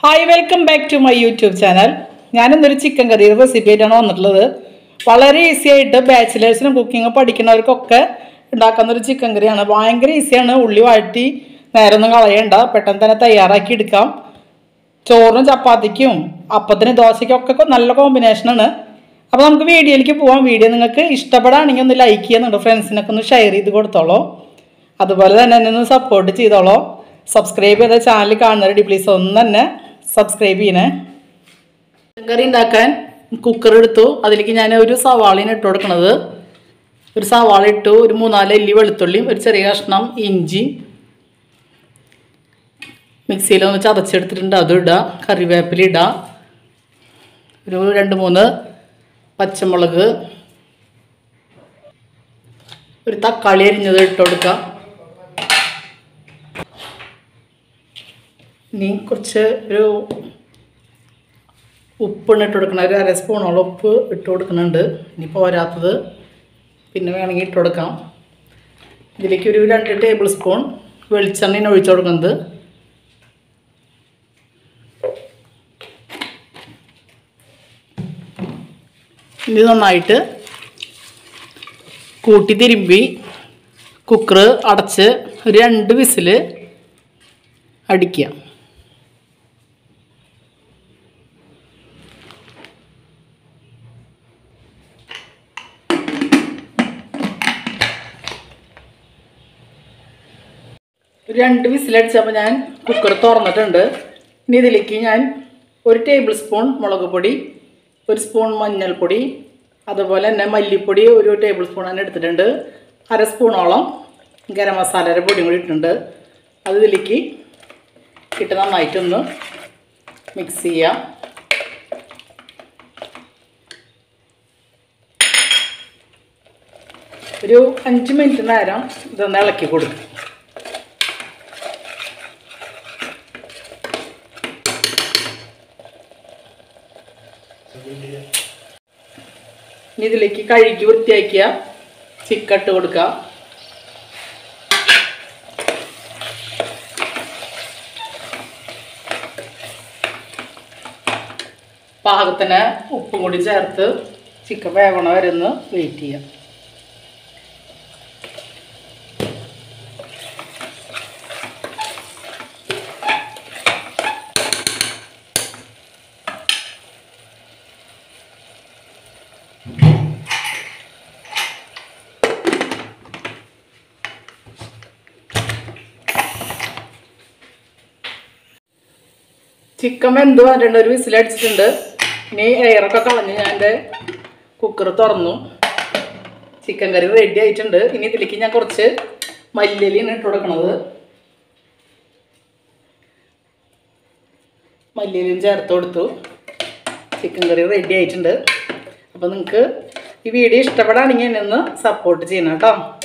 hi welcome back to my YouTube channel ഞാനിന്നൊരു chicken curry recipe ആയിട്ടാണ് വന്നിട്ടുള്ളത് വളരെ ഈസി ആയിട്ട് ബാച്ചിലേഴ്സിനും കുക്കിംഗ് പഠിക്കുന്നവർക്കൊക്കെ ഉണ്ടാക്കുന്ന ഒരു ചിക്കൻ കറിയാണ് ഭയങ്കര ഈസിയാണ് ഉള്ളി വഴറ്റി നേരൊന്നും കളയണ്ട പെട്ടെന്ന് തന്നെ തയ്യാറാക്കി എടുക്കാം ചോറിനും ചപ്പാത്തിക്കും അപ്പത്തിന് ദോശയ്ക്കും ഒക്കെ നല്ല കോമ്പിനേഷനാണ് അപ്പോൾ നമുക്ക് വീഡിയോയിലേക്ക് പോവാം വീഡിയോ നിങ്ങൾക്ക് ഇഷ്ടപ്പെടുകയാണെങ്കിൽ ഒന്ന് ലൈക്ക് ചെയ്യുന്നുണ്ട് ഫ്രണ്ട്സിനൊക്കെ ഒന്ന് ഷെയർ ചെയ്ത് കൊടുത്തോളൂ അതുപോലെ തന്നെ എന്നെ ഒന്ന് സപ്പോർട്ട് ചെയ്തോളൂ സബ്സ്ക്രൈബ് ചെയ്ത ചാനൽ കാണുന്നവരുടെ പ്ലീസ് ഒന്ന് തന്നെ സബ്സ്ക്രൈബ് ചെയ്യണേ ചിക്കൻ കറി ഉണ്ടാക്കാൻ കുക്കർ എടുത്തു അതിലേക്ക് ഞാൻ ഒരു സവാളയാണ് ഇട്ട് കൊടുക്കണത് ഒരു സവാള ഇട്ടു ഒരു മൂന്നാല് എല്ലി വെളുത്തുള്ളിയും ഒരു ചെറിയ കഷ്ണം ഇഞ്ചി മിക്സിയിലൊന്ന് ചതച്ചെടുത്തിട്ടുണ്ട് അതും ഇടുക കറിവേപ്പില ഇടുക ഒരു രണ്ട് മൂന്ന് പച്ചമുളക് ഒരു തക്കാളി അരിഞ്ഞത് ഇട്ട് കൊടുക്കുക ഇനി കുറച്ച് ഒരു ഉപ്പാണ് ഇട്ട് കൊടുക്കണം ഒരു അര സ്പൂണോളം ഉപ്പ് ഇട്ട് കൊടുക്കുന്നുണ്ട് ഇനി പോരാത്തത് പിന്നെ വേണമെങ്കിൽ ഇട്ട് കൊടുക്കാം ഇതിലേക്ക് ഒരു രണ്ട് ടേബിൾ സ്പൂൺ വെളിച്ചെണ്ണയാണ് ഒഴിച്ചു കൊടുക്കുന്നത് ഇത് നന്നായിട്ട് കൂട്ടി തിരുമ്പി കുക്കർ അടച്ച് ഒരു രണ്ട് വിസിൽ അടിക്കുക ഒരു രണ്ട് വിസിലടിച്ചപ്പോൾ ഞാൻ കുക്കർ തുറന്നിട്ടുണ്ട് ഇനി ഇതിലേക്ക് ഞാൻ ഒരു ടേബിൾ സ്പൂൺ മുളക് പൊടി ഒരു സ്പൂൺ മഞ്ഞൾപ്പൊടി അതുപോലെ തന്നെ മല്ലിപ്പൊടി ഒരു ടേബിൾ സ്പൂൺ തന്നെ എടുത്തിട്ടുണ്ട് അര സ്പൂണോളം ഗരം മസാലയുടെ പൊടിയും കൂടി ഇട്ടിട്ടുണ്ട് അത് ഇതിലേക്ക് ഇട്ട് നന്നായിട്ടൊന്ന് മിക്സ് ചെയ്യാം ഒരു അഞ്ച് മിനിറ്റ് നേരം ഇതൊന്ന് ഇളക്കി കൊടുക്കും ഇനി ഇതിലേക്ക് കഴുകി വൃത്തിയാക്കിയ ചിക്കൻ ഇട്ട് കൊടുക്കുക പാകത്തിന് ഉപ്പും കൂടി ചേർത്ത് ചിക്കൻ വേവണ വരെ ഒന്ന് വെയിറ്റ് ചെയ്യാം ചിക്കൻ വെന്ത് വന്നിട്ടുണ്ട് ഒരു വിസിലടിച്ചിട്ടുണ്ട് ഇനി എയറൊക്കെ കളഞ്ഞ് ഞാൻ എൻ്റെ കുക്കർ തുറന്നു ചിക്കൻ കറി റെഡി ആയിട്ടുണ്ട് ഇനി ഇതിലേക്ക് ഞാൻ കുറച്ച് മല്ലിയിലാണ് ഇട്ട് കൊടുക്കണത് മല്ലിയിലും ചേർത്ത് കൊടുത്തു ചിക്കൻ കറി റെഡി ആയിട്ടുണ്ട് അപ്പോൾ നിങ്ങൾക്ക് ഈ വീഡിയോ ഇഷ്ടപ്പെടുകയാണെങ്കിൽ എന്നെ ഒന്ന് സപ്പോർട്ട് ചെയ്യണം കേട്ടോ